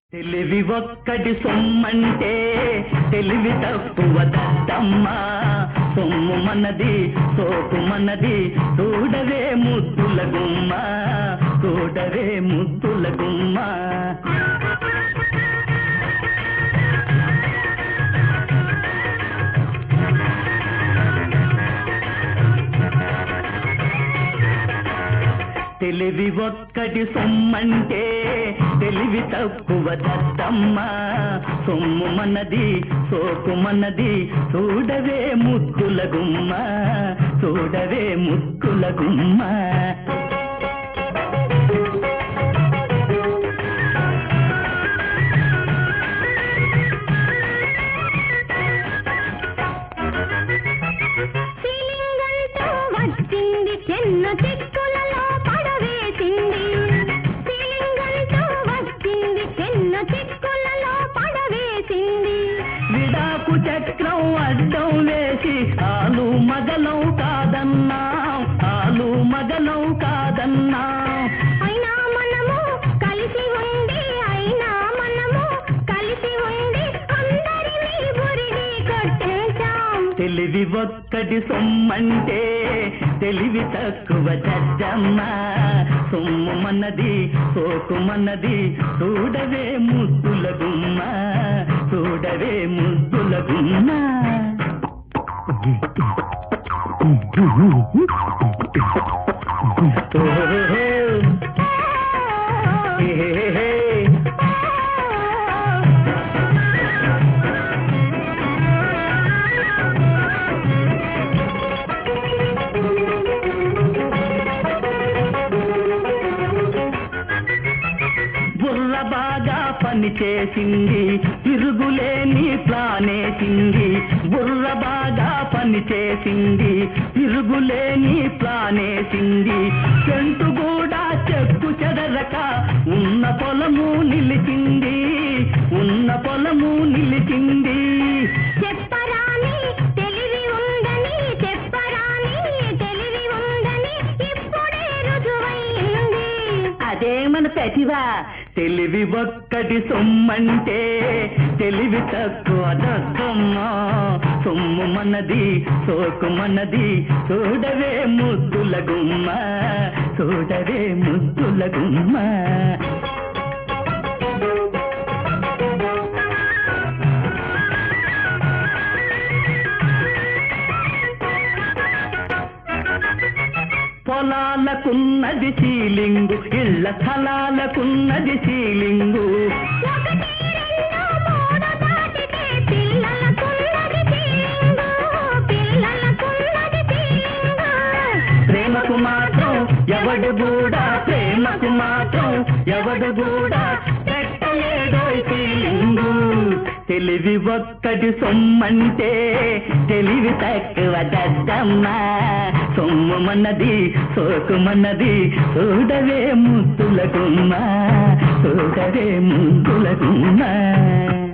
తెలివి ఒక్కటి సొమ్మంటే తెలివి తక్కువ దద్దమ్మ సొమ్ము మనది సోకు మనది చూడవే ముద్దుల గుమ్మ చూడవే ముద్దుల గుమ్మ తెలివి ఒక్కటి సొమ్మంటే తెలివి తక్కువ దద్దమ్మ సొమ్ము మనది సోకు మనది చూడవే ముద్దుల గుమ్మ చూడవే ముద్దుల గుమ్మ సీలింగంటూ వచ్చింది చిన్న చిక్కులలో పడవేసింది సీలింగంటూ వచ్చింది చిన్న చిక్కులలో పడవేసింది విడాకు చక్రం అడ్డం వేసి ఆలు మగలం కాదన్నా ఆలు మగలం కాదన్నా అయినా మనము కలిసి ఉండి అయినా మనము కలిసి ఉండి అందరినీ బురిడి కొట్టేశాం తెలివి ఒక్కటి సొమ్మంటే తెలివి తక్కువ దద్దమ్మ సొమ్ము మనది సోకు మనది చూడవే ముద్దుల గుమ్మ చూడవే ముద్దుల గుమ్మ ఓహో హే బుర్ర బాగా పనిచేసింది తిరుగులేని ప్లానేసింది బుర్ర బాగా పనిచేసింది తిరుగులేని ప్లానేసింది చెంటు కూడా చెక్కు చెదరక ఉన్న పొలము నిలిచింది ఉన్న పొలము నిలిచింది చెప్పరాని తెలివి ఉందని చెప్పరాని తెలివి ఉందని ఇప్పుడే రుజువైంది అదే మన ప్రతిభ తెలివి ఒక్కటి సొమ్మంటే తెలివి తక్కువ దక్కమ్మ సొమ్ము మనది సోకు మనది చూడవే ముద్దుల గుమ్మ చూడవే ముద్దుల గుమ్మ పొలాలకున్నది సీలింగు ఇళ్ల స్థలాలకున్నది సీలింగు ఒకటి రెండు మూడు దాటితే పిల్లలకున్నది ఫీలింగు పిల్లలకున్నది ఫీలింగు ప్రేమకు మాత్రం ఎవడు కూడా ప్రేమకు మాత్రం ఎవడు కూడా పెట్టలేదో ఫీలింగు తెలివి ఒక్కటి సొమ్మంటే తెలివి తక్కువ దద్దమ్మ సొమ్ము మన్నది సోకు మన్నది చూడవే ముద్దుల గుమ్మ చూడవే ముద్దుల గుమ్మ